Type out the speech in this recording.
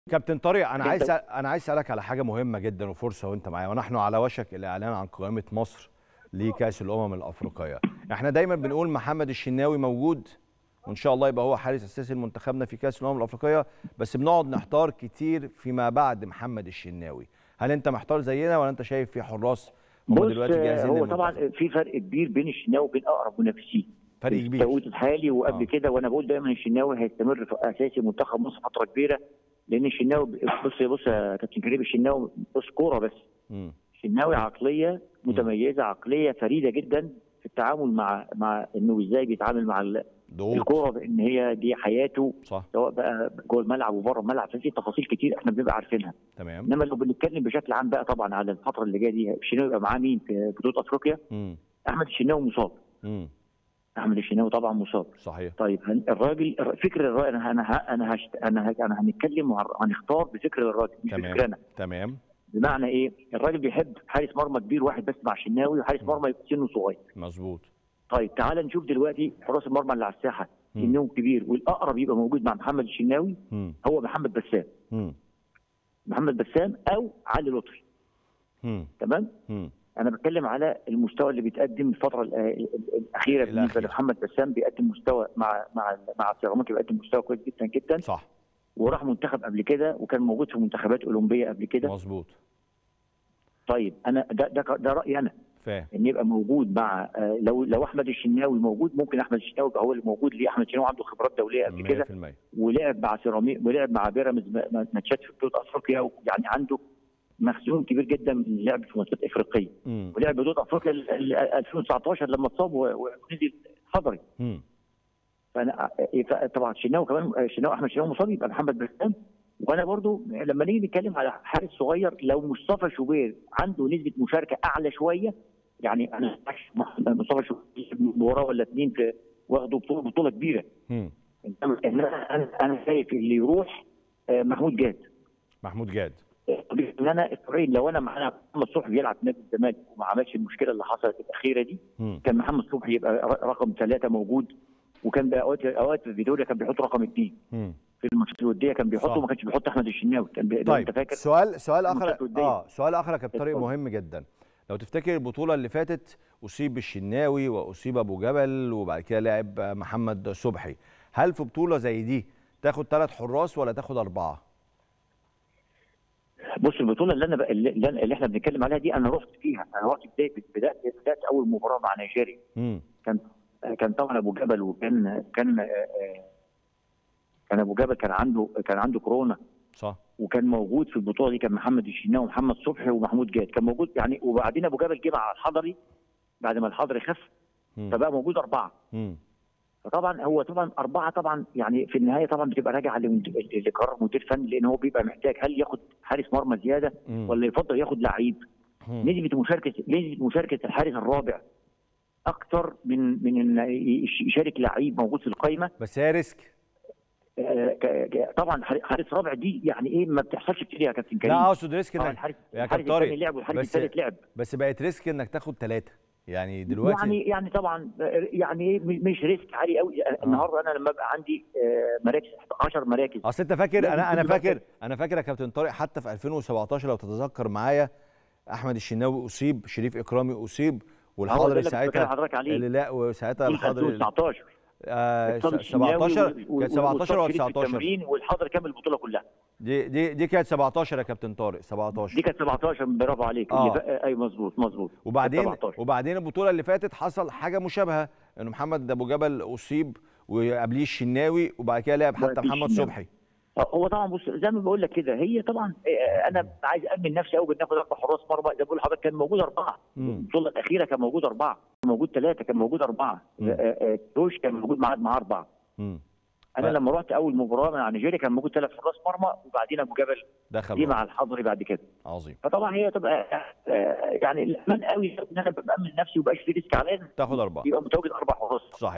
كابتن طارق انا أنت- عايز أ- انا عايز اسالك على حاجه مهمه جدا وفرصه وانت معايا ونحن على وشك الاعلان عن قائمه مصر لكاس الامم الافريقيه احنا دايما بنقول محمد الشناوي موجود وان شاء الله يبقى هو حارس اساسي لمنتخبنا في كاس الامم الافريقيه بس بنقعد نحتار كتير فيما بعد محمد الشناوي هل انت محتار زينا ولا انت شايف في حراس هم بص دلوقتي جاهزين هو للمنتخب؟ طبعا في فرق كبير بين الشناوي وبين اقرب منافسين فرق في كبير التوقيت الحالي وقبل آه. كده وانا بقول دايما الشناوي هيستمر في اساسي منتخب مصر فتره كبيره لان الشناوي بص بص يا كابتن كريم الشناوي بص كوره بس مم. الشناوي عقليه متميزه عقليه فريده جدا في التعامل مع مع انه ازاي بيتعامل مع ال- ضغوط الكوره بان هي دي حياته صح سواء بقى جوه الملعب وبره الملعب ففي تفاصيل كتير احنا بنبقى عارفينها تمام انما لو بنتكلم بشكل عام بقى طبعا على الفتره اللي جايه دي الشناوي يبقى معاه مين في بطوله افريقيا مم. احمد الشناوي مصاب مم. احمد الشناوي طبعا مصاب صحيح طيب هن- الراجل الر- فكر الراجل انا انا ه- انا هشت... انا ه- انا هنتكلم وهر- هنختار بفكر الراجل مش تمام. بفكرنا تمام بمعنى ايه؟ الراجل بيحب حارس مرمى كبير واحد بس مع الشناوي وحارس مرمى يبقى سنه صغير. مظبوط طيب تعال نشوف دلوقتي حراس المرمى اللي على الساحه مم. سنهم كبير والاقرب يبقى موجود مع محمد الشناوي مم. هو محمد بسام. مم. محمد بسام او علي لطفي مم. تمام؟ مم. انا بتكلم على المستوى اللي بيتقدم الفتره ال- ال- ال- الاخيره بالنسبه الأخيرة. لمحمد بسام بيقدم مستوى مع مع مع سيراميكا بيقدم مستوى كويس جدا جدا صح وراح منتخب قبل كده وكان موجود في منتخبات اولمبيه قبل كده مظبوط طيب انا ده ده, ده رايي انا فاهم ان يبقى موجود مع آه، لو لو احمد الشناوي موجود ممكن احمد الشناوي يبقى هو اللي موجود ليه احمد الشناوي عنده خبرات دوليه قبل كده 100% ولعب مع سيراميك ولعب مع بيراميدز م- م- ماتشات في بطوله افريقيا يعني عنده مخزون كبير جدا من اللعب في ماتشات افريقيه مم. ولعب بطوله افريقيا ال- ال- 2019 لما اتصاب و- ونزل حضري مم. فانا آه، طبعا الشناوي كمان آه، الشناوي احمد الشناوي مصاب يبقى محمد بسام وانا برضو لما نيجي نتكلم على حارس صغير لو مصطفى شوبير عنده نسبه مشاركه اعلى شويه يعني انا مصطفى شوبير مباراه ولا اثنين في واخدوا بطوله بطوله كبيره مم. انما انا انا انا شايف اللي يروح آه، محمود جاد محمود جاد طبيعي ان انا الطبيعي لو انا معانا محمد صبحي بيلعب في نادي الزمالك وما عملش المشكله اللي حصلت الاخيره دي مم. كان محمد صبحي يبقى ر- رقم ثلاثه موجود وكان بقى اوقات اوقات في فيتوريا كان بيحط رقم اثنين مم. في الماتشات الوديه كان صح. بيحطه وما كانش بيحط احمد الشناوي كان بي... لو طيب انت فاكر سؤال سؤال اخر الماتشات الودية. اه سؤال اخر يا كابتن طارق اتفضل. مهم جدا لو تفتكر البطوله اللي فاتت اصيب الشناوي واصيب ابو جبل وبعد كده لعب محمد صبحي هل في بطوله زي دي تاخد ثلاث حراس ولا تاخد اربعه بص البطوله اللي انا بقى اللي, اللي أنا- اللي احنا بنتكلم عليها دي انا رحت فيها انا رحت بدايه بدات بدات اول مباراه مع نيجيريا مم. كان كان طبعا ابو جبل وكان كان آه، آه، كان ابو جبل كان عنده كان عنده كورونا صح وكان موجود في البطوله دي كان محمد الشناوي ومحمد صبحي ومحمود جاد كان موجود يعني وبعدين ابو جبل جه مع الحضري بعد ما الحضري خف مم. فبقى موجود اربعه مم. فطبعا هو طبعا اربعه طبعا يعني في النهايه طبعا بتبقى راجعه لمد- لقرار مدير فني لان هو بيبقى محتاج هل ياخد حارس مرمى زياده مم. ولا يفضل ياخد لعيب مم. نسبه مشاركه نسبه مشاركه الحارس الرابع اكتر من من ان يش- يشارك لعيب موجود في القائمه بس هي ريسك آه، ك- ك- طبعا حار- حارس رابع دي يعني ايه ما بتحصلش كتير يا كابتن كريم لا اقصد ريسك طبعا انك الحارس يا الحارس كابتن طارق، الثاني لعب والحارس بس- الثالث لعب بس بقت ريسك انك تاخد ثلاثه يعني دلوقتي يعني يعني طبعا آه، يعني إيه م- مش ريسك عالي قوي النهارده انا لما ابقى عندي آه، مراكز 10 مراكز اصل انت فاكر لازم انا انا كل فاكر مركز. انا فاكر يا كابتن طارق حتى في 2017 لو تتذكر معايا احمد الشناوي اصيب شريف اكرامي اصيب هو ده والحاضر اللي كنت بكلم ساعتها حضرتك عليه اللي لا وساعتها في الحاضر 2019 آه اتصاب الشناوي 17 و- و- كانت 17 واتصاب ولا شريف في 19 التمرين والحضر كمل البطوله كلها دي دي دي كانت 17 يا كابتن طارق 17 دي كانت 17 برافو عليك آه. اللي بقى اي مظبوط مظبوط وبعدين 17. وبعدين البطوله اللي فاتت حصل حاجه مشابهه انه محمد ابو جبل اصيب وقبليه الشناوي وبعد كده لعب حتى وقبليه محمد الشناوي. صبحي هو طبعا بص زي ما بقول لك كده هي طبعا آه، انا عايز امن نفسي قوي ناخد اربع حراس مرمى زي ما بقول لحضرتك كان موجود اربعه مم. البطوله الاخيره كان موجود اربعه كان موجود ثلاثه كان موجود اربعه مم. آه، آه، توش كان موجود معاه معاه اربعه مم. انا ف- لما رحت اول مباراه مع نيجيريا كان موجود ثلاث حراس مرمى وبعدين ابو جبل دخل جه بقى. مع الحضري بعد كده عظيم فطبعا هي تبقى آه، يعني الامان قوي ان انا بامن نفسي ومبقاش في ريسك عليا تاخد اربعه يبقى متواجد اربع حراس صحيح